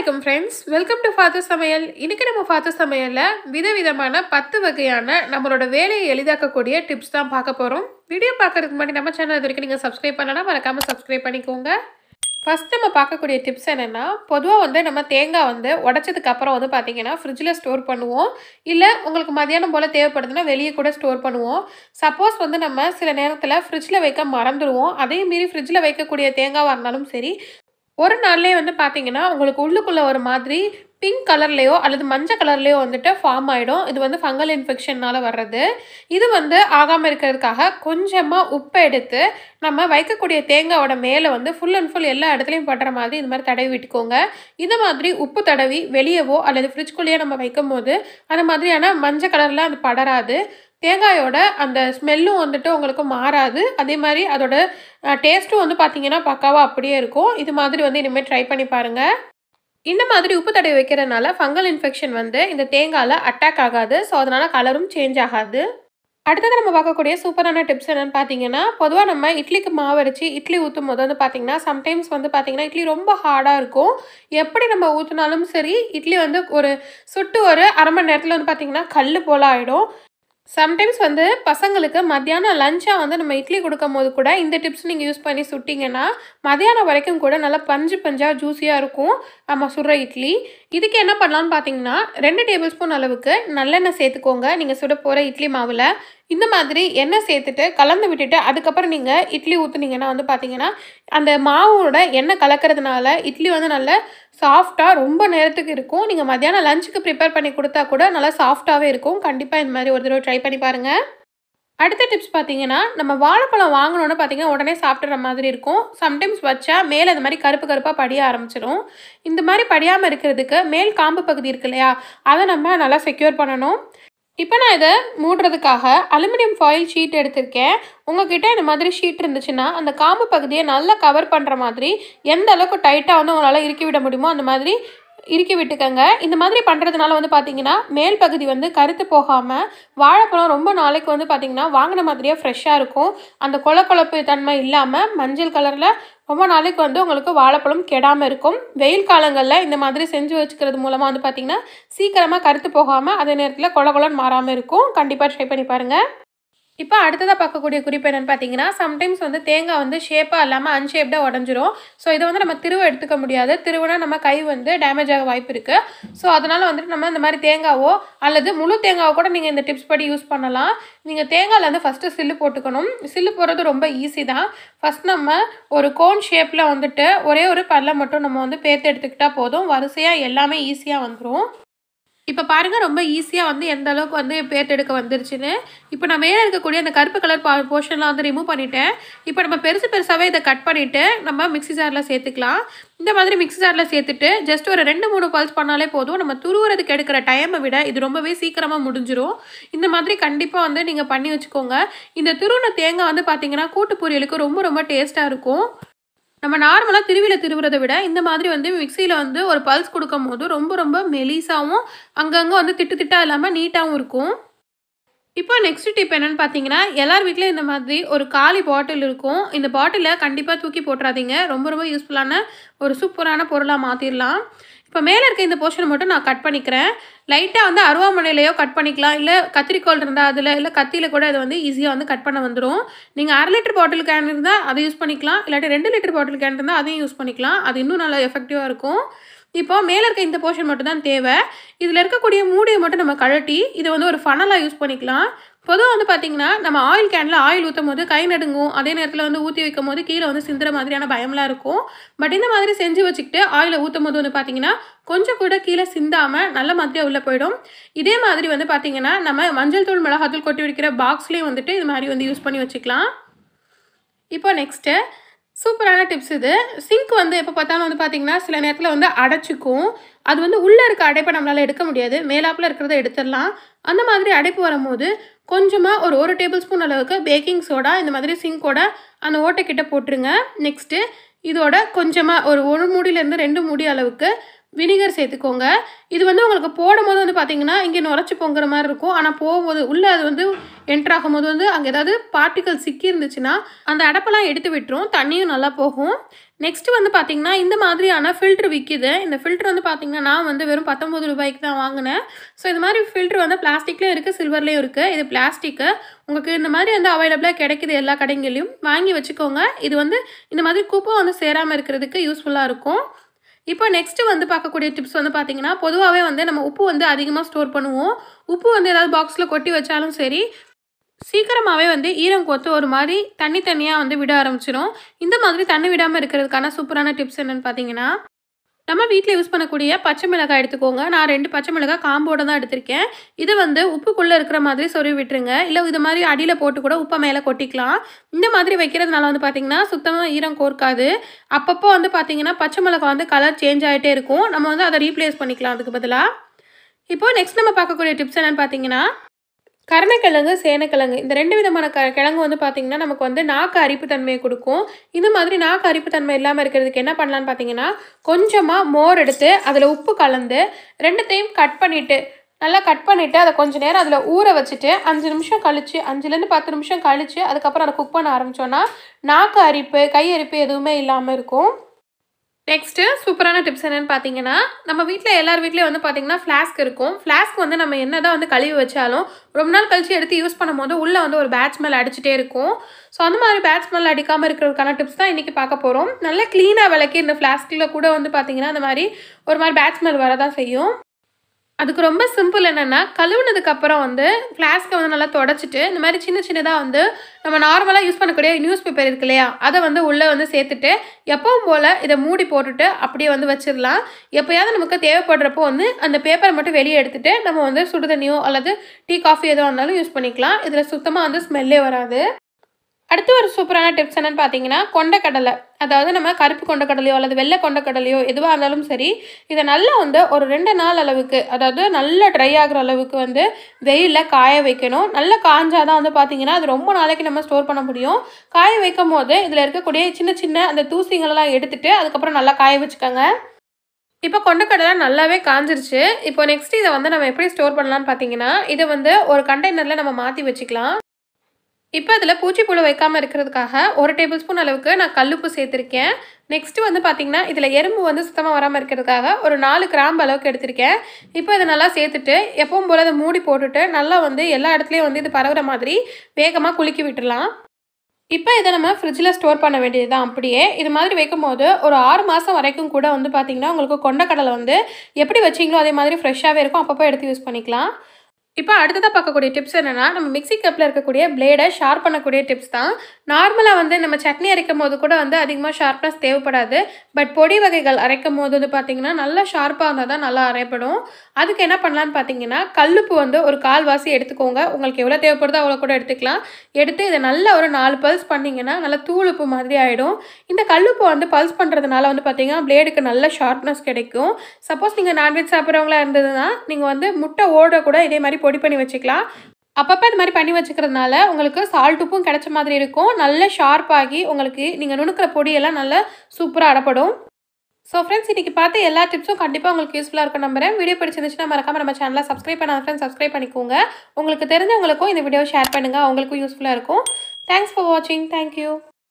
வலைக்கம் friends welcome to father சமையல் இன்னைக்கு நம்ம ஃபாதர் சமையலில் விதவிதமான பத்து வகையான நம்மளோட வேலையை எளிதாக்கக்கூடிய டிப்ஸ் தான் பார்க்க போகிறோம் வீடியோ பார்க்கறதுக்கு முன்னாடி நம்ம சேனல் இது வரைக்கும் நீங்கள் சப்ஸ்கிரைப் பண்ணலாம் மறக்காமல் சப்ஸ்கிரைப் பண்ணிக்கோங்க ஃபஸ்ட் நம்ம பார்க்கக்கூடிய டிப்ஸ் என்னென்னா பொதுவாக வந்து நம்ம தேங்காய் வந்து உடச்சதுக்கு அப்புறம் வந்து பார்த்தீங்கன்னா ஃப்ரிட்ஜில் ஸ்டோர் பண்ணுவோம் இல்லை உங்களுக்கு மதியானம் போல் தேவைப்படுதுன்னா வெளியே கூட ஸ்டோர் பண்ணுவோம் சப்போஸ் வந்து நம்ம சில நேரத்தில் ஃப்ரிட்ஜில் வைக்க மறந்துடுவோம் அதே மீறி ஃப்ரிட்ஜில் வைக்கக்கூடிய தேங்காவாக இருந்தாலும் சரி ஒரு நாள்லேயே வந்து பார்த்தீங்கன்னா உங்களுக்கு உள்ளுக்குள்ளே ஒரு மாதிரி பிங்க் கலர்லேயோ அல்லது மஞ்சள் கலர்லேயோ வந்துட்டு ஃபார்ம் ஆகிடும் இது வந்து ஃபங்கல் இன்ஃபெக்ஷனால் வர்றது இது வந்து ஆகாமல் இருக்கிறதுக்காக கொஞ்சமாக உப்பு எடுத்து நம்ம வைக்கக்கூடிய தேங்காயோட மேலே வந்து ஃபுல் அண்ட் ஃபுல் எல்லா இடத்துலையும் படுற மாதிரி இது மாதிரி தடவி விட்டுக்கோங்க இந்த மாதிரி உப்பு தடவி வெளியவோ அல்லது ஃப்ரிட்ஜ்குள்ளேயோ நம்ம வைக்கும் போது அந்த மாதிரியான மஞ்சள் கலரில் அது படராது தேங்காயோட அந்த ஸ்மெல்லும் வந்துட்டு உங்களுக்கு மாறாது அதே மாதிரி அதோட டேஸ்ட்டும் வந்து பார்த்தீங்கன்னா பக்காவாக அப்படியே இருக்கும் இது மாதிரி வந்து இனிமேல் ட்ரை பண்ணி பாருங்கள் இந்த மாதிரி உப்பு தடவி வைக்கிறதுனால ஃபங்கல் இன்ஃபெக்ஷன் வந்து இந்த தேங்காயில் அட்டாக் ஆகாது ஸோ அதனால் கலரும் சேஞ்ச் ஆகாது அடுத்தது நம்ம பார்க்கக்கூடிய சூப்பரான டிப்ஸ் என்னென்னு பார்த்தீங்கன்னா பொதுவாக நம்ம இட்லிக்கு மாவு அரைச்சி இட்லி ஊற்றும் போது வந்து பார்த்தீங்கன்னா சம்டைம்ஸ் வந்து பார்த்தீங்கன்னா இட்லி ரொம்ப ஹார்டாக இருக்கும் எப்படி நம்ம ஊற்றினாலும் சரி இட்லி வந்து ஒரு சுட்டு ஒரு அரை மணி நேரத்தில் வந்து பார்த்தீங்கன்னா கல் போல் ஆகிடும் சம்டைம்ஸ் வந்து பசங்களுக்கு மத்தியானம் லஞ்சாக வந்து நம்ம இட்லி கொடுக்கும் போது கூட இந்த டிப்ஸ் நீங்கள் யூஸ் பண்ணி சுட்டிங்கன்னா மதியானம் வரைக்கும் கூட நல்லா பஞ்சு பஞ்சாக ஜூஸியாக இருக்கும் நம்ம சுடுற இட்லி இதுக்கு என்ன பண்ணலான்னு பார்த்தீங்கன்னா ரெண்டு டேபிள் ஸ்பூன் அளவுக்கு நல்லெண்ணெய் சேர்த்துக்கோங்க நீங்கள் சுட போகிற இட்லி மாவில் இந்த மாதிரி எண்ணெய் சேர்த்துட்டு கலந்து விட்டுட்டு அதுக்கப்புறம் நீங்கள் இட்லி ஊற்றுனீங்கன்னா வந்து பார்த்தீங்கன்னா அந்த மாவோட எண்ணெய் கலக்கிறதுனால இட்லி வந்து நல்ல சாஃப்டாக ரொம்ப நேரத்துக்கு இருக்கும் நீங்கள் மத்தியானம் லஞ்சுக்கு ப்ரிப்பேர் பண்ணி கொடுத்தா கூட நல்லா சாஃப்டாகவே இருக்கும் கண்டிப்பாக இந்த மாதிரி ஒரு தடவை ட்ரை பண்ணி பாருங்கள் அடுத்த டிப்ஸ் பார்த்தீங்கன்னா நம்ம வாழைப்பழம் வாங்கினோன்னு பார்த்தீங்கன்னா உடனே சாப்பிட்ற மாதிரி இருக்கும் சம்டைம்ஸ் வச்சா மேலே இந்த மாதிரி கருப்பு கருப்பாக படிய ஆரம்பிச்சிடும் இந்த மாதிரி படியாமல் இருக்கிறதுக்கு மேல் காம்பு பகுதி இருக்கு இல்லையா அதை நம்ம நல்லா செக்யூர் பண்ணணும் இப்போ நான் இதை மூடுறதுக்காக அலுமினியம் ஃபாயில் ஷீட் எடுத்திருக்கேன் உங்ககிட்ட இந்த மாதிரி ஷீட் இருந்துச்சுன்னா அந்த காம்பு பகுதியை நல்லா கவர் பண்ணுற மாதிரி எந்த அளவுக்கு டைட்டாக வந்து உங்களால் இறுக்கி விட முடியுமோ அந்த மாதிரி இறுக்கி விட்டுக்கங்க இந்த மாதிரி பண்ணுறதுனால வந்து பார்த்தீங்கன்னா மேல் பகுதி வந்து கருத்து போகாமல் வாழைப்பழம் ரொம்ப நாளைக்கு வந்து பார்த்தீங்கன்னா வாங்கின மாதிரியே ஃப்ரெஷ்ஷாக இருக்கும் அந்த கொல கொழப்பு தன்மை இல்லாமல் மஞ்சள் கலரில் ரொம்ப நாளைக்கு வந்து உங்களுக்கு வாழைப்பழம் கெடாமல் இருக்கும் வெயில் காலங்களில் இந்த மாதிரி செஞ்சு வச்சுக்கிறது மூலமாக வந்து பார்த்திங்கன்னா சீக்கிரமாக கருத்து போகாமல் அதே நேரத்தில் கொல கொலன்னு மாறாமல் இருக்கும் கண்டிப்பாக ட்ரை பண்ணி பாருங்கள் இப்போ அடுத்ததாக பார்க்கக்கூடிய குறிப்பு என்னென்னு பார்த்தீங்கன்னா சம்டைம்ஸ் வந்து தேங்காய் வந்து ஷேப்பாக இல்லாமல் அன்ஷேப்டாக உடஞ்சிரும் ஸோ இதை வந்து நம்ம திருவ எடுத்துக்க முடியாது திருவுனா நம்ம கை வந்து டேமேஜ் ஆக வாய்ப்பு இருக்குது ஸோ அதனால் வந்துட்டு நம்ம இந்த மாதிரி தேங்காவோ அல்லது முழு தேங்காவோ கூட நீங்கள் இந்த டிப்ஸ் படி யூஸ் பண்ணலாம் நீங்கள் தேங்காயில் வந்து ஃபஸ்ட்டு சில்லு போட்டுக்கணும் சில்லு போடுறது ரொம்ப ஈஸி தான் ஃபஸ்ட் நம்ம ஒரு கோன் ஷேப்பில் வந்துட்டு ஒரே ஒரு பல்லை மட்டும் நம்ம வந்து பேர்த்து எடுத்துக்கிட்டால் போதும் வரிசையாக எல்லாமே ஈஸியாக வந்துடும் இப்போ பாருங்கள் ரொம்ப ஈஸியாக வந்து எந்த அளவுக்கு வந்து பேர்த்தெடுக்க வந்துருச்சுன்னு இப்போ நான் மேலே இருக்கக்கூடிய அந்த கருப்பு கலர் பா போர்ஷன்லாம் வந்து ரிமூவ் பண்ணிட்டேன் இப்போ நம்ம பெருசு பெருசாகவே இதை கட் பண்ணிவிட்டு நம்ம மிக்ஸி ஜாரில் சேர்த்துக்கலாம் இந்த மாதிரி மிக்ஸி ஜாரில் சேர்த்துட்டு ஜஸ்ட் ஒரு ரெண்டு மூணு பல்ஸ் பண்ணாலே போதும் நம்ம துருவுறதுக்கு எடுக்கிற டைமை விட இது ரொம்பவே சீக்கிரமாக முடிஞ்சிரும் இந்த மாதிரி கண்டிப்பாக வந்து நீங்கள் பண்ணி வச்சுக்கோங்க இந்த துருவின தேங்காய் வந்து பார்த்தீங்கன்னா கூட்டு பொரியலுக்கு ரொம்ப ரொம்ப டேஸ்ட்டாக இருக்கும் நம்ம நார்மலாக திருவியில் திருவுறதை விட இந்த மாதிரி வந்து மிக்சியில் வந்து ஒரு பல்ஸ் கொடுக்கும் போது ரொம்ப ரொம்ப மெலிசாகவும் அங்கங்கே வந்து திட்டு திட்டாக இல்லாமல் நீட்டாகவும் இருக்கும் இப்போ நெக்ஸ்ட் டிப் என்னென்னு பார்த்தீங்கன்னா எல்லார் வீட்லேயும் இந்த மாதிரி ஒரு காலி பாட்டில் இருக்கும் இந்த பாட்டிலை கண்டிப்பாக தூக்கி போட்டுறாதீங்க ரொம்ப ரொம்ப யூஸ்ஃபுல்லான ஒரு சூப்பரான பொருளாக மாற்றிடலாம் இப்போ மேலே இருக்க இந்த போர்ஷனை மட்டும் நான் கட் பண்ணிக்கிறேன் லைட்டாக வந்து அருவாமனையிலையோ கட் பண்ணிக்கலாம் இல்லை கத்திரிக்கோல் இருந்தால் அதில் இல்லை கத்தியில் கூட இதை வந்து ஈஸியாக வந்து கட் பண்ண வந்துடும் நீங்கள் அரை லிட்டர் பாட்டில் கேன் இருந்தால் அதை யூஸ் பண்ணிக்கலாம் இல்லாட்டி ரெண்டு லிட்டர் பாட்டில் கேன் இருந்தால் அதையும் யூஸ் பண்ணிக்கலாம் அது இன்னும் நல்லா எஃபெக்டிவாக இருக்கும் இப்போ மேலே இருக்க இந்த போர்ஷன் மட்டும் தான் தேவை இதில் இருக்கக்கூடிய மூடியை மட்டும் நம்ம கழட்டி இதை வந்து ஒரு ஃபனலாக யூஸ் பண்ணிக்கலாம் பொதுவாக வந்து பார்த்திங்கன்னா நம்ம ஆயில் கேனில் ஆயில் ஊற்றும் போது கை நடுங்கும் அதே நேரத்தில் வந்து ஊற்றி வைக்கும் போது கீழே வந்து சிந்துற மாதிரியான பயம்லாம் இருக்கும் பட் இந்த மாதிரி செஞ்சு வச்சுக்கிட்டு ஆயிலை ஊற்றும் போது வந்து பார்த்திங்கன்னா கொஞ்சம் கூட கீழே சிந்தாமல் நல்ல மாதிரியாக உள்ளே போயிடும் இதே மாதிரி வந்து பார்த்திங்கன்னா நம்ம மஞ்சள் தூள் மிளகாத்தூள் கொட்டி வைக்கிற பாக்ஸ்லேயும் வந்துட்டு இது மாதிரி வந்து யூஸ் பண்ணி வச்சுக்கலாம் இப்போ நெக்ஸ்ட்டு சூப்பரான டிப்ஸ் இது சிங்க் வந்து எப்போ பார்த்தாலும் வந்து பார்த்திங்கன்னா சில நேரத்தில் வந்து அடைச்சிக்கும் அது வந்து உள்ளே இருக்க அடைப்பை நம்மளால் எடுக்க முடியாது மேலாப்பில் இருக்கிறத எடுத்துடலாம் அந்த மாதிரி அடைப்பு வரும்போது கொஞ்சமாக ஒரு ஒரு டேபிள் ஸ்பூன் அளவுக்கு பேக்கிங் சோடா இந்த மாதிரி சிங்கோட அந்த ஓட்டைக்கிட்ட போட்டுருங்க நெக்ஸ்ட்டு இதோட கொஞ்சமாக ஒரு ஒரு மூடியிலேருந்து ரெண்டு மூடி அளவுக்கு வினிகர் சேர்த்துக்கோங்க இது வந்து உங்களுக்கு போடும்போது வந்து பார்த்தீங்கன்னா இங்கே நுரைச்சி பொங்குற மாதிரி இருக்கும் ஆனால் போகும்போது உள்ளே அது வந்து என்ட்ரு ஆகும்போது வந்து அங்கே ஏதாவது பார்ட்டிகல் சிக்கி இருந்துச்சுன்னா அந்த அடப்பெல்லாம் எடுத்து விட்டுரும் தண்ணியும் நல்லா போகும் நெக்ஸ்ட் வந்து பார்த்தீங்கன்னா இந்த மாதிரியான ஃபில்ட்ரு விற்கிது இந்த ஃபில்ட்ரு வந்து பார்த்தீங்கன்னா நான் வந்து வெறும் பத்தொம்பது ரூபாய்க்கு தான் வாங்கினேன் ஸோ இது மாதிரி ஃபில்ட்ரு வந்து பிளாஸ்டிக்லேயும் இருக்குது சில்வர்லேயும் இருக்குது இது பிளாஸ்டிக்கு உங்களுக்கு இந்த மாதிரி வந்து அவைலபிளாக கிடைக்குது எல்லா கடைங்களையும் வாங்கி வச்சுக்கோங்க இது வந்து இந்த மாதிரி குப்பை வந்து சேராமல் இருக்கிறதுக்கு யூஸ்ஃபுல்லாக இருக்கும் இப்போ நெக்ஸ்ட்டு வந்து பார்க்கக்கூடிய டிப்ஸ் வந்து பார்த்தீங்கன்னா பொதுவாகவே வந்து நம்ம உப்பு வந்து அதிகமாக ஸ்டோர் பண்ணுவோம் உப்பு வந்து ஏதாவது பாக்ஸில் கொட்டி வச்சாலும் சரி சீக்கிரமாகவே வந்து ஈரம் கொத்து ஒரு மாதிரி தண்ணி தண்ணியாக வந்து விட ஆரம்பிச்சிடும் இந்த மாதிரி தண்ணி விடாமல் இருக்கிறதுக்கான சூப்பரான டிப்ஸ் என்னென்னு பார்த்தீங்கன்னா நம்ம வீட்டில் யூஸ் பண்ணக்கூடிய பச்சை மிளகாய் எடுத்துக்கோங்க நான் ரெண்டு பச்சை மிளகாய் காம்போட தான் எடுத்திருக்கேன் இது வந்து உப்புக்குள்ளே இருக்கிற மாதிரி சொருவி விட்டுருங்க இல்லை இது மாதிரி அடியில் போட்டு கூட உப்பை மேலே கொட்டிக்கலாம் இந்த மாதிரி வைக்கிறதுனால வந்து பார்த்திங்கன்னா சுத்தமாக ஈரம் கோர்க்காது அப்பப்போ வந்து பார்த்திங்கன்னா பச்சை மிளகாய் வந்து கலர் சேஞ்ச் ஆகிட்டே இருக்கும் நம்ம வந்து அதை ரீப்ளேஸ் பண்ணிக்கலாம் அதுக்கு பதிலாக இப்போது நெக்ஸ்ட் நம்ம பார்க்கக்கூடிய டிப்ஸ் என்னென்னு பார்த்தீங்கன்னா கருணக்கிழங்கு சேனக்கிழங்கு இந்த ரெண்டு விதமான க கிழங்கு வந்து பார்த்திங்கன்னா நமக்கு வந்து நாக்கு அரிப்பு தன்மையை கொடுக்கும் இந்த மாதிரி நாக்கு அரிப்பு தன்மை இல்லாமல் இருக்கிறதுக்கு என்ன பண்ணலான்னு பார்த்தீங்கன்னா கொஞ்சமாக மோர் எடுத்து அதில் உப்பு கலந்து ரெண்டுத்தையும் கட் பண்ணிவிட்டு நல்லா கட் பண்ணிவிட்டு அதை கொஞ்சம் நேரம் அதில் ஊற வச்சுட்டு அஞ்சு நிமிஷம் கழித்து அஞ்சுலேருந்து பத்து நிமிஷம் கழித்து அதுக்கப்புறம் அதை குக் பண்ண ஆரம்பித்தோன்னா நாக்கு அரிப்பு கை அரிப்பு எதுவுமே இல்லாமல் இருக்கும் நெக்ஸ்ட்டு சூப்பரான டிப்ஸ் என்னென்னு பார்த்தீங்கன்னா நம்ம வீட்டில் எல்லார் வீட்லேயும் வந்து பார்த்தீங்கன்னா ஃப்ளாஸ்க் இருக்கும் ஃப்ளாஸ்க் வந்து நம்ம என்ன தான் வந்து கழுவி வச்சாலும் ரொம்ப நாள் கழிச்சு எடுத்து யூஸ் பண்ணும்போது உள்ளே வந்து ஒரு பேட் ஸ்மெல் அடிச்சுட்டே இருக்கும் ஸோ அந்த மாதிரி பேட் ஸ்மெல் அடிக்காமல் இருக்கிறதுக்கான டிப்ஸ் தான் இன்றைக்கி பார்க்க போகிறோம் நல்லா க்ளீனாக விளக்கி இந்த ஃப்ளாஸ்கில் கூட வந்து பார்த்தீங்கன்னா அந்த மாதிரி ஒரு மாதிரி பேட் ஸ்மெல் வரதான் செய்யும் அதுக்கு ரொம்ப சிம்பிள் என்னென்னா கழுவுனதுக்கு அப்புறம் வந்து ஃப்ளாஸ்க்கை வந்து நல்லா தொடச்சிட்டு இந்த மாதிரி சின்ன சின்னதாக வந்து நம்ம நார்மலாக யூஸ் பண்ணக்கூடிய நியூஸ் பேப்பர் இருக்கு இல்லையா அதை வந்து உள்ளே வந்து சேர்த்துட்டு எப்பவும் போல் இதை மூடி போட்டுட்டு அப்படியே வந்து வச்சிடலாம் எப்போயாவது நமக்கு தேவைப்படுறப்போ வந்து அந்த பேப்பரை மட்டும் வெளியே எடுத்துகிட்டு நம்ம வந்து சுடுதண்ணியோ அல்லது டீ காஃபி எதுவாக இருந்தாலும் யூஸ் பண்ணிக்கலாம் இதில் சுத்தமாக வந்து ஸ்மெல்லே வராது அடுத்து ஒரு சூப்பரான டிப்ஸ் என்னென்னு பார்த்தீங்கன்னா கொண்டக்கடலை அதாவது நம்ம கருப்பு கொண்டக்கடலையோ அல்லது வெள்ளை கொண்டக்கடலையோ எதுவாக இருந்தாலும் சரி இதை நல்லா வந்து ஒரு ரெண்டு நாள் அளவுக்கு அதாவது நல்லா ட்ரை ஆகிற அளவுக்கு வந்து வெயிலில் காய வைக்கணும் நல்லா காஞ்சாதான் வந்து பார்த்தீங்கன்னா அது ரொம்ப நாளைக்கு நம்ம ஸ்டோர் பண்ண முடியும் காய வைக்கும் போது இதில் இருக்கக்கூடிய சின்ன சின்ன அந்த தூசிங்களெல்லாம் எடுத்துட்டு அதுக்கப்புறம் நல்லா காய வச்சுக்கோங்க இப்போ கொண்டக்கடலை நல்லாவே காஞ்சிருச்சு இப்போ நெக்ஸ்ட் இதை வந்து நம்ம எப்படி ஸ்டோர் பண்ணலாம்னு பார்த்தீங்கன்னா இதை வந்து ஒரு கண்டெய்னரில் நம்ம மாற்றி வச்சுக்கலாம் இப்போ அதில் பூச்சிப்புழு வைக்காமல் இருக்கிறதுக்காக ஒரு டேபிள் ஸ்பூன் அளவுக்கு நான் கல்லுப்பு சேர்த்துருக்கேன் நெக்ஸ்ட்டு வந்து பார்த்திங்கன்னா இதில் எறும்பு வந்து சுத்தமாக வராமல் இருக்கிறதுக்காக ஒரு நாலு கிராம்பு அளவுக்கு எடுத்திருக்கேன் இப்போ இதை நல்லா சேர்த்துட்டு எப்பவும் போல் அதை மூடி போட்டுட்டு நல்லா வந்து எல்லா இடத்துலையும் வந்து இது பரவுற மாதிரி வேகமாக குலுக்கி விட்டுடலாம் இப்போ இதை நம்ம ஃப்ரிட்ஜில் ஸ்டோர் பண்ண வேண்டியது தான் அப்படியே இது மாதிரி வைக்கும்போது ஒரு ஆறு மாதம் வரைக்கும் கூட வந்து பார்த்திங்கன்னா உங்களுக்கு கொண்டக்கடலை வந்து எப்படி வச்சிங்களோ அதே மாதிரி ஃப்ரெஷ்ஷாகவே இருக்கும் அப்பப்போ எடுத்து யூஸ் பண்ணிக்கலாம் இப்போ அடுத்ததாக பார்க்கக்கூடிய டிப்ஸ் என்னென்னா நம்ம மிக்ஸி கப்பில் இருக்கக்கூடிய பிளேடை ஷார்ப் பண்ணக்கூடிய டிப்ஸ் தான் நார்மலாக வந்து நம்ம சட்னி அரைக்கும் போது கூட வந்து அதிகமாக ஷார்ப்னஸ் தேவைப்படாது பட் பொடி வகைகள் அரைக்கும் போது வந்து பார்த்திங்கன்னா நல்லா ஷார்ப்பாக இருந்தால் தான் நல்லா அரைப்படும் அதுக்கு என்ன பண்ணலான்னு பார்த்தீங்கன்னா கல்லுப்பு வந்து ஒரு கால்வாசி எடுத்துக்கோங்க உங்களுக்கு எவ்வளோ தேவைப்படுதோ அவ்வளோ கூட எடுத்துக்கலாம் எடுத்து இதை நல்லா ஒரு நாலு பல்ஸ் பண்ணிங்கன்னா நல்லா தூளுப்பு மாதிரி ஆகிடும் இந்த கல்லுப்பு வந்து பல்ஸ் பண்ணுறதுனால வந்து பார்த்திங்கன்னா பிளேடுக்கு நல்ல ஷார்ப்னஸ் கிடைக்கும் சப்போஸ் நீங்கள் நான்வெஜ் சாப்பிட்றவங்களா இருந்ததுன்னா நீங்கள் வந்து முட்டை ஓட கூட இதே மாதிரி பொடி பண்ணி வச்சுக்கலாம் அப்பப்போ இது மாதிரி பண்ணி வச்சுக்கிறதுனால உங்களுக்கு சால்ட் உப்பும் கிடைச்ச மாதிரி இருக்கும் நல்ல ஷார்ப்பாகி உங்களுக்கு நீங்கள் நுணுக்கிற பொடியெல்லாம் நல்லா சூப்பராக அடப்படும் ஸோ ஃப்ரெண்ட்ஸ் இன்றைக்கி பார்த்து எல்லா டிப்ஸும் கண்டிப்பாக உங்களுக்கு யூஸ்ஃபுல்லாக இருக்கும் நம்புறேன் வீடியோ பிடிச்சிருந்துச்சுன்னா மறக்காம நம்ம சேனலை சப்ஸ்கிரைப் பண்ணாத ஃப்ரெண்ட்ஸ் சப்ஸ்கிரைப் பண்ணிக்கோங்க உங்களுக்கு தெரிஞ்சவங்களுக்கும் இந்த வீடியோ ஷேர் பண்ணுங்கள் அவங்களுக்கும் யூஸ்ஃபுல்லாக இருக்கும் தேங்க்ஸ் ஃபார் வாட்சிங் தேங்க்யூ